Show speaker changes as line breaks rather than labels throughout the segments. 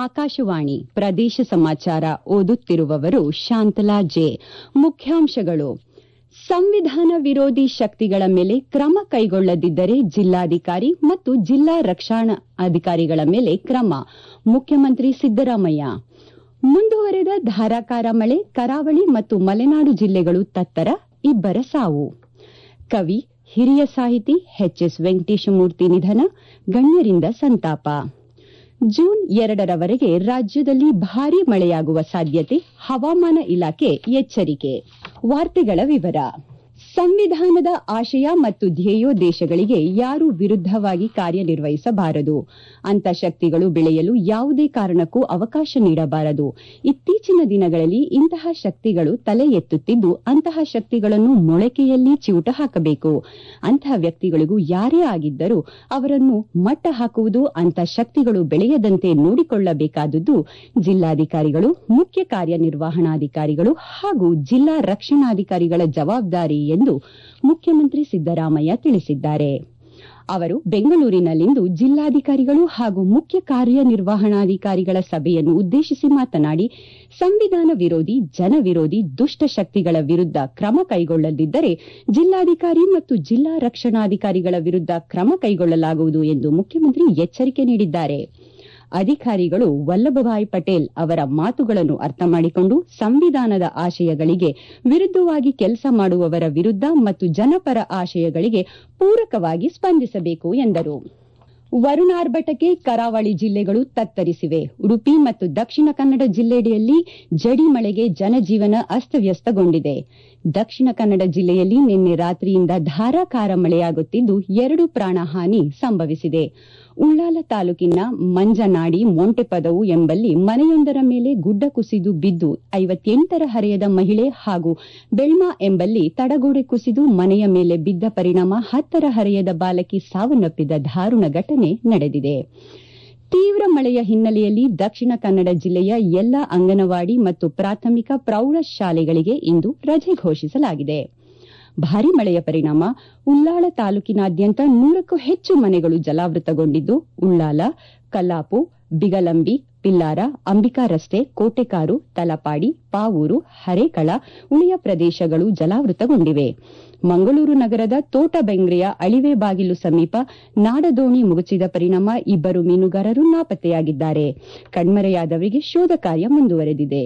ಆಕಾಶವಾಣಿ ಪ್ರದೇಶ ಸಮಾಚಾರ ಓದುತ್ತಿರುವವರು ಶಾಂತಲಾ ಜೆ ಮುಖ್ಯಾಂಶಗಳು ಸಂವಿಧಾನ ವಿರೋಧಿ ಶಕ್ತಿಗಳ ಮೇಲೆ ಕ್ರಮ ಕೈಗೊಳ್ಳದಿದ್ದರೆ ಜಿಲ್ಲಾಧಿಕಾರಿ ಮತ್ತು ಜಿಲ್ಲಾ ರಕ್ಷಣಾ ಅಧಿಕಾರಿಗಳ ಮೇಲೆ ಕ್ರಮ ಮುಖ್ಯಮಂತ್ರಿ ಸಿದ್ದರಾಮಯ್ಯ ಮುಂದುವರೆದ ಧಾರಾಕಾರ ಮಳೆ ಕರಾವಳಿ ಮತ್ತು ಮಲೆನಾಡು ಜಿಲ್ಲೆಗಳು ತತ್ತರ ಇಬ್ಬರ ಸಾವು ಕವಿ ಹಿರಿಯ ಸಾಹಿತಿ ಎಚ್ಎಸ್ ವೆಂಕಟೇಶಮೂರ್ತಿ ನಿಧನ ಗಣ್ಯರಿಂದ ಸಂತಾಪ ಜೂನ್ ಎರಡರವರೆಗೆ ರಾಜ್ಯದಲ್ಲಿ ಭಾರೀ ಮಳೆಯಾಗುವ ಸಾಧ್ಯತೆ ಹವಾಮಾನ ಇಲಾಖೆ ಎಚ್ಚರಿಕೆ ವಾರ್ತೆಗಳ ವಿವರ ಸಂವಿಧಾನದ ಆಶಯ ಮತ್ತು ಧ್ಯೇಯೋದ್ದೇಶಗಳಿಗೆ ಯಾರೂ ವಿರುದ್ಧವಾಗಿ ಕಾರ್ಯನಿರ್ವಹಿಸಬಾರದು ಅಂತ ಶಕ್ತಿಗಳು ಬೆಳೆಯಲು ಯಾವುದೇ ಕಾರಣಕ್ಕೂ ಅವಕಾಶ ನೀಡಬಾರದು ಇತ್ತೀಚಿನ ದಿನಗಳಲ್ಲಿ ಇಂತಹ ಶಕ್ತಿಗಳು ತಲೆ ಎತ್ತುತ್ತಿದ್ದು ಅಂತಹ ಶಕ್ತಿಗಳನ್ನು ಮೊಳಕೆಯಲ್ಲಿ ಚಿವುಟ ಹಾಕಬೇಕು ಅಂತಹ ವ್ಯಕ್ತಿಗಳಿಗೂ ಯಾರೇ ಆಗಿದ್ದರೂ ಅವರನ್ನು ಮಟ್ಟ ಹಾಕುವುದು ಅಂತ ಶಕ್ತಿಗಳು ಬೆಳೆಯದಂತೆ ನೋಡಿಕೊಳ್ಳಬೇಕಾದುದು ಜಿಲ್ಲಾಧಿಕಾರಿಗಳು ಮುಖ್ಯ ಕಾರ್ಯನಿರ್ವಹಣಾಧಿಕಾರಿಗಳು ಹಾಗೂ ಜಿಲ್ಲಾ ರಕ್ಷಣಾಧಿಕಾರಿಗಳ ಜವಾಬ್ದಾರಿ ಎಂದು ಮುಖ್ಯಮಂತ್ರಿ ಸಿದ್ದರಾಮಯ್ಯ ತಿಳಿಸಿದ್ದಾರೆ ಅವರು ಬೆಂಗಳೂರಿನಲ್ಲಿಂದು ಜಿಲ್ಲಾಧಿಕಾರಿಗಳು ಹಾಗೂ ಮುಖ್ಯ ಕಾರ್ಯನಿರ್ವಹಣಾಧಿಕಾರಿಗಳ ಸಭೆಯನ್ನು ಉದ್ದೇಶಿಸಿ ಮಾತನಾಡಿ ಸಂವಿಧಾನ ವಿರೋಧಿ ಜನ ವಿರೋಧಿ ದುಷ್ಟ ಶಕ್ತಿಗಳ ವಿರುದ್ಧ ಕ್ರಮ ಕೈಗೊಳ್ಳದಿದ್ದರೆ ಜಿಲ್ಲಾಧಿಕಾರಿ ಮತ್ತು ಜಿಲ್ಲಾ ರಕ್ಷಣಾಧಿಕಾರಿಗಳ ವಿರುದ್ಧ ಕ್ರಮ ಕೈಗೊಳ್ಳಲಾಗುವುದು ಎಂದು ಮುಖ್ಯಮಂತ್ರಿ ಎಚ್ಚರಿಕೆ ನೀಡಿದ್ದಾರೆ ಅಧಿಕಾರಿಗಳು ವಲ್ಲಭಭಾಯ್ ಪಟೇಲ್ ಅವರ ಮಾತುಗಳನ್ನು ಅರ್ಥ ಮಾಡಿಕೊಂಡು ಸಂವಿಧಾನದ ಆಶಯಗಳಿಗೆ ವಿರುದ್ಧವಾಗಿ ಕೆಲಸ ಮಾಡುವವರ ವಿರುದ್ಧ ಮತ್ತು ಜನಪರ ಆಶಯಗಳಿಗೆ ಪೂರಕವಾಗಿ ಸ್ಪಂದಿಸಬೇಕು ಎಂದರು ವರುಣಾರ್ಭಟಕ್ಕೆ ಕರಾವಳಿ ಜಿಲ್ಲೆಗಳು ತತ್ತರಿಸಿವೆ ಉಡುಪಿ ಮತ್ತು ದಕ್ಷಿಣ ಕನ್ನಡ ಜಿಲ್ಲೆಯಲ್ಲಿ ಜಡಿ ಮಳೆಗೆ ಜನಜೀವನ ಅಸ್ತವ್ಯಸ್ತಗೊಂಡಿದೆ ದಕ್ಷಿಣ ಕನ್ನಡ ಜಿಲ್ಲೆಯಲ್ಲಿ ನಿನ್ನೆ ರಾತ್ರಿಯಿಂದ ಧಾರಾಕಾರ ಮಳೆಯಾಗುತ್ತಿದ್ದು ಎರಡು ಪ್ರಾಣಹಾನಿ ಸಂಭವಿಸಿದೆ ಉಳ್ಳಾಲ ತಾಲೂಕಿನ ಮಂಜನಾಡಿ ಮೊಂಟೆಪದವು ಎಂಬಲ್ಲಿ ಮನೆಯೊಂದರ ಮೇಲೆ ಗುಡ್ಡ ಕುಸಿದು ಬಿದ್ದು ಐವತ್ತೆಂಟರ ಹರೆಯದ ಮಹಿಳೆ ಹಾಗೂ ಬೆಳ್ಮಾ ಎಂಬಲ್ಲಿ ತಡಗೋಡೆ ಕುಸಿದು ಮನೆಯ ಮೇಲೆ ಬಿದ್ದ ಪರಿಣಾಮ ಹತ್ತರ ಹರೆಯದ ಬಾಲಕಿ ಸಾವನ್ನಪ್ಪಿದ ದಾರುಣ ಘಟನೆ ನಡೆದಿದೆ ತೀವ್ರ ಮಳೆಯ ಹಿನ್ನೆಲೆಯಲ್ಲಿ ದಕ್ಷಿಣ ಕನ್ನಡ ಜಿಲ್ಲೆಯ ಎಲ್ಲ ಅಂಗನವಾಡಿ ಮತ್ತು ಪ್ರಾಥಮಿಕ ಪ್ರೌಢ ಶಾಲೆಗಳಿಗೆ ಇಂದು ರಜೆ ಘೋಷಿಸಲಾಗಿದೆ ಭಾರೀ ಮಳೆಯ ಪರಿಣಾಮ ಉಳ್ಳಾಳ ತಾಲೂಕಿನಾದ್ಯಂತ ನೂರಕ್ಕೂ ಹೆಚ್ಚು ಮನೆಗಳು ಜಲಾವೃತಗೊಂಡಿದ್ದು ಉಳ್ಳಾಲ ಕಲ್ಲಾಪು ಬಿಗಲಂಬಿ ಪಿಲ್ಲಾರ ಅಂಬಿಕಾ ರಸ್ತೆ ಕೋಟೆಕಾರು ತಲಪಾಡಿ ಪಾವೂರು ಹರೇಕಳ ಉಳಿಯ ಪ್ರದೇಶಗಳು ಜಲಾವೃತಗೊಂಡಿವೆ ಮಂಗಳೂರು ನಗರದ ತೋಟಬೆಂಗ್ರೆಯ ಅಳಿವೆ ಬಾಗಿಲು ಸಮೀಪ ನಾಡದೋಣಿ ಮುಗುಚಿದ ಪರಿಣಾಮ ಇಬ್ಬರು ಮೀನುಗಾರರು ನಾಪತ್ತೆಯಾಗಿದ್ದಾರೆ ಕಣ್ಮರೆಯಾದವರಿಗೆ ಶೋಧ ಕಾರ್ಯ ಮುಂದುವರೆದಿದೆ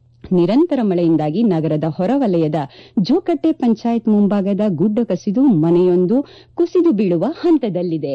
ನಿರಂತರ ಮಳೆಯಿಂದಾಗಿ ನಗರದ ಹೊರವಲಯದ ಜೋಕಟ್ಟೆ ಪಂಚಾಯತ್ ಮುಂಭಾಗದ ಗುಡ್ಡ ಕಸಿದು ಮನೆಯೊಂದು ಕುಸಿದು ಬೀಳುವ ಹಂತದಲ್ಲಿದೆ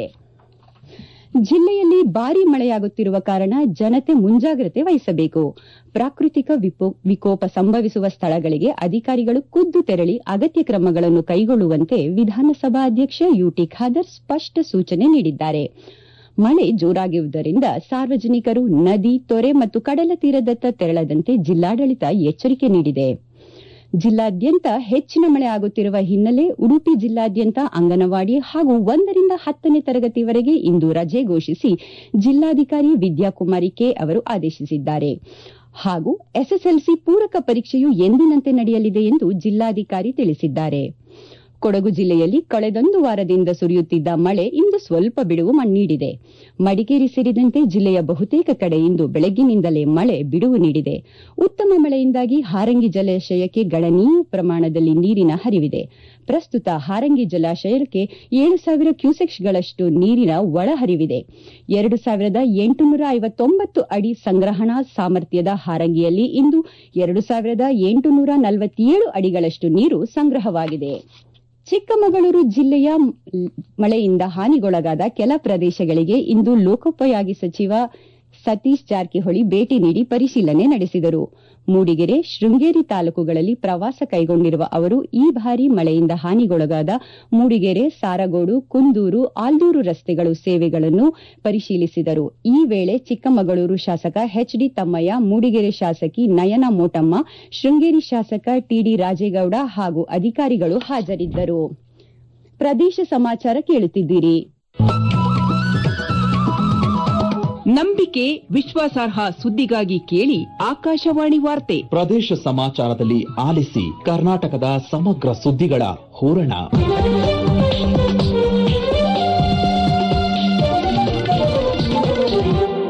ಜಿಲ್ಲೆಯಲ್ಲಿ ಭಾರೀ ಮಳೆಯಾಗುತ್ತಿರುವ ಕಾರಣ ಜನತೆ ಮುಂಜಾಗ್ರತೆ ವಹಿಸಬೇಕು ಪ್ರಾಕೃತಿಕ ವಿಕೋಪ ಸಂಭವಿಸುವ ಸ್ಥಳಗಳಿಗೆ ಅಧಿಕಾರಿಗಳು ಖುದ್ದು ತೆರಳಿ ಅಗತ್ಯ ಕ್ರಮಗಳನ್ನು ಕೈಗೊಳ್ಳುವಂತೆ ವಿಧಾನಸಭಾಧ್ಯಕ್ಷ ಯುಟಿ ಖಾದರ್ ಸ್ಪಷ್ಟ ಸೂಚನೆ ನೀಡಿದ್ದಾರೆ ಮಳೆ ಜೋರಾಗಿರುವುದರಿಂದ ಸಾರ್ವಜನಿಕರು ನದಿ ತೊರೆ ಮತ್ತು ಕಡಲ ತೀರದತ್ತ ತೆರಳದಂತೆ ಜಿಲ್ಲಾಡಳಿತ ಎಚ್ಚರಿಕೆ ನೀಡಿದೆ ಜಿಲ್ಲಾದ್ಯಂತ ಹೆಚ್ಚಿನ ಮಳೆ ಆಗುತ್ತಿರುವ ಹಿನ್ನೆಲೆ ಉಡುಪಿ ಜಿಲ್ಲಾದ್ಯಂತ ಅಂಗನವಾಡಿ ಹಾಗೂ ಒಂದರಿಂದ ಹತ್ತನೇ ತರಗತಿವರೆಗೆ ಇಂದು ರಜೆ ಘೋಷಿಸಿ ಜಿಲ್ಲಾಧಿಕಾರಿ ವಿದ್ಯಾಕುಮಾರಿ ಕೆ ಅವರು ಆದೇಶಿಸಿದ್ದಾರೆ ಹಾಗೂ ಎಸ್ಎಸ್ಎಲ್ಸಿ ಪೂರಕ ಪರೀಕ್ಷೆಯು ಎಂದಿನಂತೆ ನಡೆಯಲಿದೆ ಎಂದು ಜಿಲ್ಲಾಧಿಕಾರಿ ತಿಳಿಸಿದ್ದಾರೆ ಕೊಡಗು ಜಿಲ್ಲೆಯಲ್ಲಿ ಕಳೆದೊಂದು ವಾರದಿಂದ ಸುರಿಯುತ್ತಿದ್ದ ಮಳೆ ಇಂದು ಸ್ವಲ್ಪ ಬಿಡುವು ನೀಡಿದೆ ಮಡಿಕೇರಿ ಸೇರಿದಂತೆ ಜಿಲ್ಲೆಯ ಬಹುತೇಕ ಕಡೆ ಇಂದು ಬೆಳಗ್ಗಿನಿಂದಲೇ ಮಳೆ ಬಿಡುವು ನೀಡಿದೆ ಉತ್ತಮ ಮಳೆಯಿಂದಾಗಿ ಹಾರಂಗಿ ಜಲಾಶಯಕ್ಕೆ ಗಣನೀಯ ಪ್ರಮಾಣದಲ್ಲಿ ನೀರಿನ ಹರಿವಿದೆ ಪ್ರಸ್ತುತ ಹಾರಂಗಿ ಜಲಾಶಯಕ್ಕೆ ಏಳು ಸಾವಿರ ಕ್ಯೂಸೆಕ್ಸ್ಗಳಷ್ಟು ನೀರಿನ ಒಳಹರಿವಿದೆ ಎರಡು ಸಾವಿರದ ಎಂಟುನೂರ ಐವತ್ತೊಂಬತ್ತು ಅಡಿ ಸಂಗ್ರಹಣಾ ಸಾಮರ್ಥ್ಯದ ಹಾರಂಗಿಯಲ್ಲಿ ಇಂದು ಎರಡು ಸಾವಿರದ ಎಂಟುನೂರ ನಲವತ್ತೇಳು ಅಡಿಗಳಷ್ಟು ನೀರು ಸಂಗ್ರಹವಾಗಿದೆ ಚಿಕ್ಕಮಗಳೂರು ಜಿಲ್ಲೆಯ ಮಳೆಯಿಂದ ಹಾನಿಗೊಳಗಾದ ಕೆಲ ಪ್ರದೇಶಗಳಿಗೆ ಇಂದು ಲೋಕೋಪಯೋಗಿ ಸಚಿವ ಸತೀಶ್ ಜಾರಕಿಹೊಳಿ ಭೇಟಿ ನೀಡಿ ಪರಿಶೀಲನೆ ನಡೆಸಿದರು ಮೂಡಿಗೆರೆ ಶೃಂಗೇರಿ ತಾಲೂಕುಗಳಲ್ಲಿ ಪ್ರವಾಸ ಕೈಗೊಂಡಿರುವ ಅವರು ಈ ಬಾರಿ ಮಳೆಯಿಂದ ಹಾನಿಗೊಳಗಾದ ಮೂಡಿಗೆರೆ ಸಾರಗೋಡು ಕುಂದೂರು ಆಲ್ದೂರು ರಸ್ತೆಗಳು ಸೇವೆಗಳನ್ನು ಪರಿಶೀಲಿಸಿದರು ಈ ವೇಳೆ ಚಿಕ್ಕಮಗಳೂರು ಶಾಸಕ ಎಚ್ಡಿ ತಮ್ಮಯ್ಯ ಮೂಡಿಗೆರೆ ಶಾಸಕಿ ನಯನ ಮೋಟಮ್ಮ ಶೃಂಗೇರಿ ಶಾಸಕ ಟಿಡಿ ರಾಜೇಗೌಡ ಹಾಗೂ ಅಧಿಕಾರಿಗಳು ಹಾಜರಿದ್ದರು ಪ್ರದೇಶ ಸಮಾಚಾರ ಕೇಳುತ್ತಿದ್ದೀರಿ
ನಂಬಿಕೆ ವಿಶ್ವಾಸಾರ್ಹ ಸುದ್ದಿಗಾಗಿ ಕೇಳಿ ಆಕಾಶವಾಣಿ ವಾರ್ತೆ
ಪ್ರದೇಶ ಸಮಾಚಾರದಲ್ಲಿ ಆಲಿಸಿ ಕರ್ನಾಟಕದ ಸಮಗ್ರ ಸುದ್ದಿಗಳ ಹೂರಣ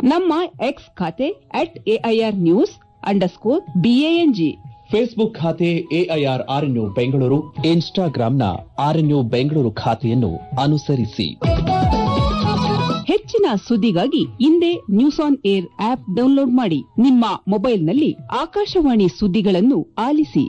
ನಮ್ಮ ಎಕ್ಸ್ ಖಾತೆ at A I R news underscore B A N G
Facebook ಖಾತೆ ಎಐಆರ್ ಆರ್ಎನ್ಯು ಬೆಂಗಳೂರು ಇನ್ಸ್ಟಾಗ್ರಾಂನ ಆರ್ಎನ್ಯು ಬೆಂಗಳೂರು ಖಾತೆಯನ್ನು ಅನುಸರಿಸಿ
ಹೆಚ್ಚಿನ ಸುದ್ದಿಗಾಗಿ ಹಿಂದೆ news on air app download ಮಾಡಿ ನಿಮ್ಮ ಮೊಬೈಲ್ನಲ್ಲಿ ಆಕಾಶವಾಣಿ ಸುದ್ದಿಗಳನ್ನು ಆಲಿಸಿ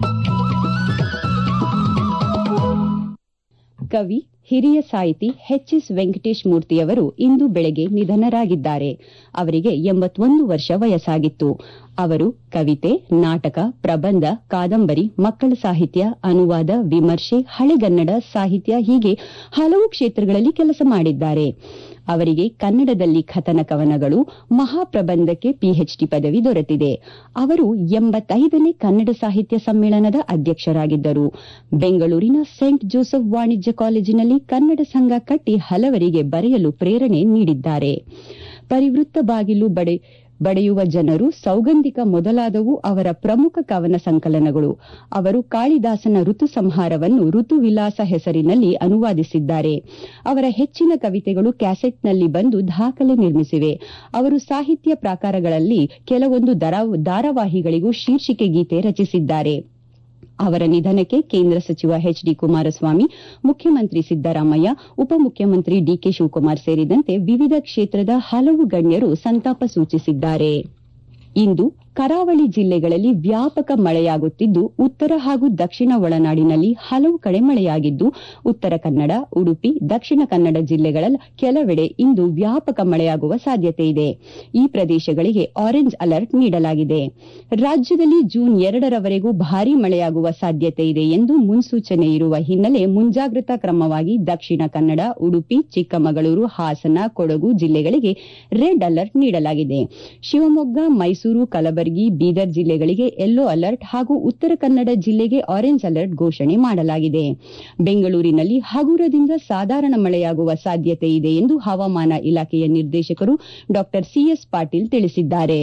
ಕವಿ ಹಿರಿಯ ಸಾಹಿತಿ ಎಚ್ ಎಸ್ ವೆಂಕಟೇಶ್ ಮೂರ್ತಿಯವರು ಇಂದು ಬೆಳಗ್ಗೆ ನಿಧನರಾಗಿದ್ದಾರೆ ಅವರಿಗೆ ಎಂಬತ್ತೊಂದು ವರ್ಷ ವಯಸ್ಸಾಗಿತ್ತು ಅವರು ಕವಿತೆ ನಾಟಕ ಪ್ರಬಂಧ ಕಾದಂಬರಿ ಮಕ್ಕಳ ಸಾಹಿತ್ಯ ಅನುವಾದ ವಿಮರ್ಶೆ ಹಳೆಗನ್ನಡ ಸಾಹಿತ್ಯ ಹೀಗೆ ಹಲವು ಕ್ಷೇತ್ರಗಳಲ್ಲಿ ಕೆಲಸ ಮಾಡಿದ್ದಾರೆ ಅವರಿಗೆ ಕನ್ನಡದಲ್ಲಿ ಕಥನ ಕವನಗಳು ಮಹಾಪ್ರಬಂಧಕ್ಕೆ ಪಿಎಚ್ಡಿ ಪದವಿ ದೊರೆತಿದೆ ಅವರು ಎಂಬತ್ತೈದನೇ ಕನ್ನಡ ಸಾಹಿತ್ಯ ಸಮ್ಮೇಳನದ ಅಧ್ಯಕ್ಷರಾಗಿದ್ದರು ಬೆಂಗಳೂರಿನ ಸೇಂಟ್ ಜೋಸೆಫ್ ವಾಣಿಜ್ಯ ಕಾಲೇಜಿನಲ್ಲಿ ಕನ್ನಡ ಸಂಘ ಕಟ್ಟಿ ಹಲವರಿಗೆ ಬರೆಯಲು ಪ್ರೇರಣೆ ನೀಡಿದ್ದಾರೆ ಪರಿವೃತ್ತ ಬಾಗಿಲು ಬಡೆ ಬಡೆಯುವ ಜನರು ಸೌಗಂಧಿಕ ಮೊದಲಾದವು ಅವರ ಪ್ರಮುಖ ಕವನ ಸಂಕಲನಗಳು ಅವರು ಕಾಳಿದಾಸನ ಋತು ಸಂಹಾರವನ್ನು ಋತುವಿಲಾಸ ಹೆಸರಿನಲ್ಲಿ ಅನುವಾದಿಸಿದ್ದಾರೆ ಅವರ ಹೆಚ್ಚಿನ ಕವಿತೆಗಳು ಕ್ಯಾಸೆಟ್ನಲ್ಲಿ ಬಂದು ದಾಖಲೆ ನಿರ್ಮಿಸಿವೆ ಅವರು ಸಾಹಿತ್ಯ ಪ್ರಾಕಾರಗಳಲ್ಲಿ ಕೆಲವೊಂದು ಧಾರಾವಾಹಿಗಳಿಗೂ ಶೀರ್ಷಿಕೆ ಗೀತೆ ರಚಿಸಿದ್ದಾರೆ ಅವರ ನಿಧನಕ್ಕೆ ಕೇಂದ್ರ ಸಚಿವ ಎಚ್ ಡಿ ಕುಮಾರಸ್ವಾಮಿ ಮುಖ್ಯಮಂತ್ರಿ ಸಿದ್ದರಾಮಯ್ಯ ಉಪಮುಖ್ಯಮಂತ್ರಿ ಡಿಕೆ ಶಿವಕುಮಾರ್ ಸೇರಿದಂತೆ ವಿವಿಧ ಕ್ಷೇತ್ರದ ಹಲವು ಗಣ್ಯರು ಸಂತಾಪ ಸೂಚಿಸಿದ್ದಾರೆ ಇಂದು ಕರಾವಳಿ ಜಿಲ್ಲೆಗಳಲ್ಲಿ ವ್ಯಾಪಕ ಮಳೆಯಾಗುತ್ತಿದ್ದು ಉತ್ತರ ಹಾಗೂ ದಕ್ಷಿಣ ಒಳನಾಡಿನಲ್ಲಿ ಹಲವು ಕಡೆ ಮಳೆಯಾಗಿದ್ದು ಉತ್ತರ ಕನ್ನಡ ಉಡುಪಿ ದಕ್ಷಿಣ ಕನ್ನಡ ಜಿಲ್ಲೆಗಳ ಕೆಲವೆಡೆ ಇಂದು ವ್ಯಾಪಕ ಮಳೆಯಾಗುವ ಸಾಧ್ಯತೆ ಇದೆ ಈ ಪ್ರದೇಶಗಳಿಗೆ ಆರೆಂಜ್ ಅಲರ್ಟ್ ನೀಡಲಾಗಿದೆ ರಾಜ್ಯದಲ್ಲಿ ಜೂನ್ ಎರಡರವರೆಗೂ ಭಾರೀ ಮಳೆಯಾಗುವ ಸಾಧ್ಯತೆ ಇದೆ ಎಂದು ಮುನ್ಸೂಚನೆ ಇರುವ ಹಿನ್ನೆಲೆ ಮುಂಜಾಗ್ರತಾ ಕ್ರಮವಾಗಿ ದಕ್ಷಿಣ ಕನ್ನಡ ಉಡುಪಿ ಚಿಕ್ಕಮಗಳೂರು ಹಾಸನ ಕೊಡಗು ಜಿಲ್ಲೆಗಳಿಗೆ ರೆಡ್ ಅಲರ್ಟ್ ನೀಡಲಾಗಿದೆ ಶಿವಮೊಗ್ಗ ಮೈಸೂರು ಕಲಬುರಗಿ ಬೀದರ್ ಜಿಲ್ಲೆಗಳಿಗೆ ಯೆಲ್ಲೋ ಅಲರ್ಟ್ ಹಾಗೂ ಉತ್ತರ ಕನ್ನಡ ಜಿಲ್ಲೆಗೆ ಆರೆಂಜ್ ಅಲರ್ಟ್ ಘೋಷಣೆ ಮಾಡಲಾಗಿದೆ ಬೆಂಗಳೂರಿನಲ್ಲಿ ಹಗುರದಿಂದ ಸಾಧಾರಣ ಮಳೆಯಾಗುವ ಸಾಧ್ಯತೆ ಇದೆ ಎಂದು ಹವಾಮಾನ ಇಲಾಖೆಯ ನಿರ್ದೇಶಕರು ಡಾ ಸಿಎಸ್ ಪಾಟೀಲ್ ತಿಳಿಸಿದ್ದಾರೆ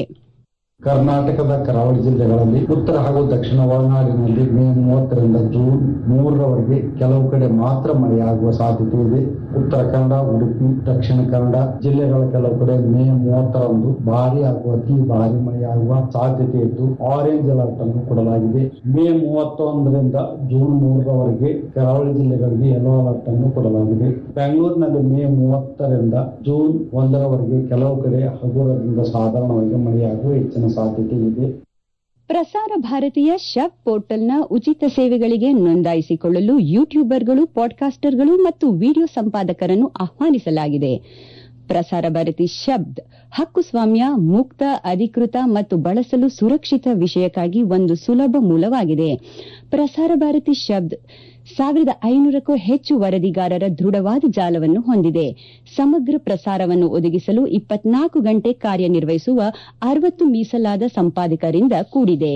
ಕರ್ನಾಟಕದ ಕರಾವಳಿ ಜಿಲ್ಲೆಗಳಲ್ಲಿ ಉತ್ತರ ಹಾಗೂ ದಕ್ಷಿಣ ಒಳನಾಡಿನಲ್ಲಿ ಮೇ ಮೂವತ್ತರಿಂದ ಜೂನ್ ಮೂರರವರೆಗೆ ಕೆಲವು ಕಡೆ ಮಾತ್ರ ಮಳೆಯಾಗುವ ಸಾಧ್ಯತೆ ಇದೆ ಉತ್ತರ ಕನ್ನಡ ಉಡುಪಿ ದಕ್ಷಿಣ ಕನ್ನಡ ಜಿಲ್ಲೆಗಳ ಕೆಲವು ಕಡೆ ಮೇ ಮೂವತ್ತರಂದು ಭಾರಿ ಹಾಗೂ ಅತಿ ಭಾರಿ ಮಳೆಯಾಗುವ ಸಾಧ್ಯತೆ ಇದ್ದು ಆರೆಂಜ್ ಅಲರ್ಟ್ ಅನ್ನು ಕೊಡಲಾಗಿದೆ ಮೇ ಮೂವತ್ತೊಂದರಿಂದ ಜೂನ್ ಮೂರರವರೆಗೆ ಕರಾವಳಿ ಜಿಲ್ಲೆಗಳಿಗೆ ಯೆಲ್ಲೋ ಅಲರ್ಟ್ ಅನ್ನು ಕೊಡಲಾಗಿದೆ ಬೆಂಗಳೂರಿನಲ್ಲಿ ಮೇ ಮೂವತ್ತರಿಂದ ಜೂನ್ ಒಂದರವರೆಗೆ ಕೆಲವು ಕಡೆ ಹಗುರದಿಂದ ಸಾಧಾರಣವಾಗಿ ಮಳೆಯಾಗುವ ಹೆಚ್ಚಿನ ಸಾಧ್ಯತೆ ಇದೆ
ಪ್ರಸಾರ ಭಾರತೀಯ ಶಬ್ ಪೋರ್ಟಲ್ನ ಉಚಿತ ಸೇವೆಗಳಿಗೆ ನೋಂದಾಯಿಸಿಕೊಳ್ಳಲು ಯೂಟ್ಯೂಬರ್ಗಳು ಪಾಡ್ಕಾಸ್ಟರ್ಗಳು ಮತ್ತು ವಿಡಿಯೋ ಸಂಪಾದಕರನ್ನು ಆಹ್ವಾನಿಸಲಾಗಿದೆ ಪ್ರಸಾರ ಭಾರತಿ ಶಬ್ದ್ ಹಕ್ಕುಸ್ವಾಮ್ಯ ಮುಕ್ತ ಅಧಿಕೃತ ಮತ್ತು ಬಳಸಲು ಸುರಕ್ಷಿತ ವಿಷಯಕ್ಕಾಗಿ ಒಂದು ಸುಲಭ ಮೂಲವಾಗಿದೆ ಪ್ರಸಾರ ಭಾರತಿ ಶಬ್ದ್ ಸಾವಿರದ ಐನೂರಕ್ಕೂ ಹೆಚ್ಚು ವರದಿಗಾರರ ದೃಢವಾದ ಜಾಲವನ್ನು ಹೊಂದಿದೆ ಸಮಗ್ರ ಪ್ರಸಾರವನ್ನು ಒದಗಿಸಲು ಇಪ್ಪತ್ನಾಲ್ಕು ಗಂಟೆ ಕಾರ್ಯನಿರ್ವಹಿಸುವ ಅರವತ್ತು ಮೀಸಲಾದ ಸಂಪಾದಕರಿಂದ ಕೂಡಿದೆ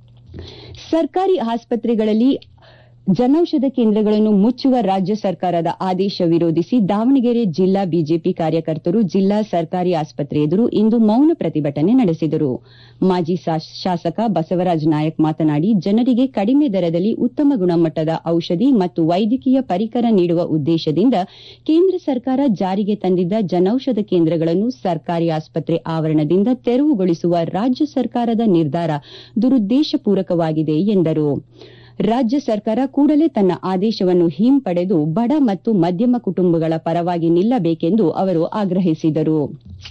ಸರ್ಕಾರಿ ಆಸ್ಪತ್ರೆಗಳಲ್ಲಿ ಜನೌಷಧ ಕೇಂದ್ರಗಳನ್ನು ಮುಚ್ಚುವ ರಾಜ್ಯ ಸರ್ಕಾರದ ಆದೇಶ ವಿರೋಧಿಸಿ ದಾವಣಗೆರೆ ಜಿಲ್ಲಾ ಬಿಜೆಪಿ ಕಾರ್ಯಕರ್ತರು ಜಿಲ್ಲಾ ಸರ್ಕಾರಿ ಆಸ್ಪತ್ರೆ ಎದುರು ಇಂದು ಮೌನ ಪ್ರತಿಭಟನೆ ನಡೆಸಿದರು ಮಾಜಿ ಶಾಸಕ ಬಸವರಾಜ ನಾಯಕ್ ಮಾತನಾಡಿ ಜನರಿಗೆ ಕಡಿಮೆ ದರದಲ್ಲಿ ಉತ್ತಮ ಗುಣಮಟ್ಟದ ಔಷಧಿ ಮತ್ತು ವೈದ್ಯಕೀಯ ಪರಿಕರ ನೀಡುವ ಉದ್ದೇಶದಿಂದ ಕೇಂದ್ರ ಸರ್ಕಾರ ಜಾರಿಗೆ ತಂದಿದ್ದ ಜನೌಷಧ ಕೇಂದ್ರಗಳನ್ನು ಸರ್ಕಾರಿ ಆಸ್ಪತ್ರೆ ಆವರಣದಿಂದ ತೆರವುಗೊಳಿಸುವ ರಾಜ್ಯ ಸರ್ಕಾರದ ನಿರ್ಧಾರ ದುರುದ್ದೇಶಪೂರ್ವಕವಾಗಿದೆ ಎಂದರು ರಾಜ್ಯ ಸರ್ಕಾರ ಕೂಡಲೇ ತನ್ನ ಆದೇಶವನ್ನು ಹಿಂಪಡೆದು ಬಡ ಮತ್ತು ಮಧ್ಯಮ ಕುಟುಂಬಗಳ ಪರವಾಗಿ ನಿಲ್ಲಬೇಕೆಂದು ಅವರು ಆಗ್ರಹಿಸಿದರು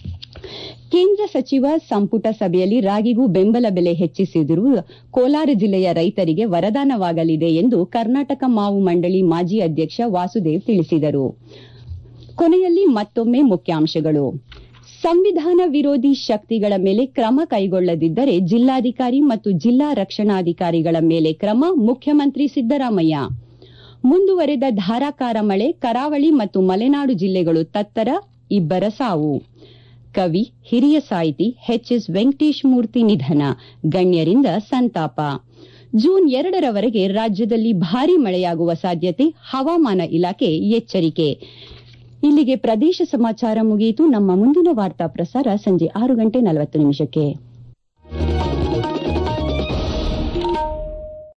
ಕೇಂದ್ರ ಸಚಿವ ಸಂಪುಟ ಸಭೆಯಲ್ಲಿ ರಾಗಿಗೂ ಬೆಂಬಲ ಬೆಲೆ ಹೆಚ್ಚಿಸಿದಿರುವ ಕೋಲಾರ ಜಿಲ್ಲೆಯ ರೈತರಿಗೆ ವರದಾನವಾಗಲಿದೆ ಎಂದು ಕರ್ನಾಟಕ ಮಾವು ಮಂಡಳಿ ಮಾಜಿ ಅಧ್ಯಕ್ಷ ವಾಸುದೇವ್ ತಿಳಿಸಿದರು ಕೊನೆಯಲ್ಲಿ ಮತ್ತೊಮ್ಮೆ ಮುಖ್ಯಾಂಶಗಳು ಸಂವಿಧಾನ ವಿರೋಧಿ ಶಕ್ತಿಗಳ ಮೇಲೆ ಕ್ರಮ ಕೈಗೊಳ್ಳದಿದ್ದರೆ ಜಿಲ್ಲಾಧಿಕಾರಿ ಮತ್ತು ಜಿಲ್ಲಾ ರಕ್ಷಣಾಧಿಕಾರಿಗಳ ಮೇಲೆ ಕ್ರಮ ಮುಖ್ಯಮಂತ್ರಿ ಸಿದ್ದರಾಮಯ್ಯ ಮುಂದುವರೆದ ಧಾರಾಕಾರ ಮಳೆ ಕರಾವಳಿ ಮತ್ತು ಮಲೆನಾಡು ಜಿಲ್ಲೆಗಳು ತತ್ತರ ಇಬ್ಬರ ಸಾವು ಕವಿ ಹಿರಿಯ ಸಾಹಿತಿ ಎಚ್ ಎಸ್ ವೆಂಕಟೇಶ್ ಮೂರ್ತಿ ನಿಧನ ಗಣ್ಯರಿಂದ ಸಂತಾಪ ಜೂನ್ ಎರಡರವರೆಗೆ ರಾಜ್ಯದಲ್ಲಿ ಭಾರೀ ಮಳೆಯಾಗುವ ಸಾಧ್ಯತೆ ಹವಾಮಾನ ಇಲಾಖೆ ಎಚ್ಚರಿಕೆ ಇಲ್ಲಿಗೆ ಪ್ರದೇಶ ಸಮಾಚಾರ ಮುಗಿಯಿತು ನಮ್ಮ ಮುಂದಿನ ವಾರ್ತಾ ಪ್ರಸಾರ ಸಂಜೆ ಆರು ಗಂಟೆ ನಲವತ್ತು ನಿಮಿಷಕ್ಕೆ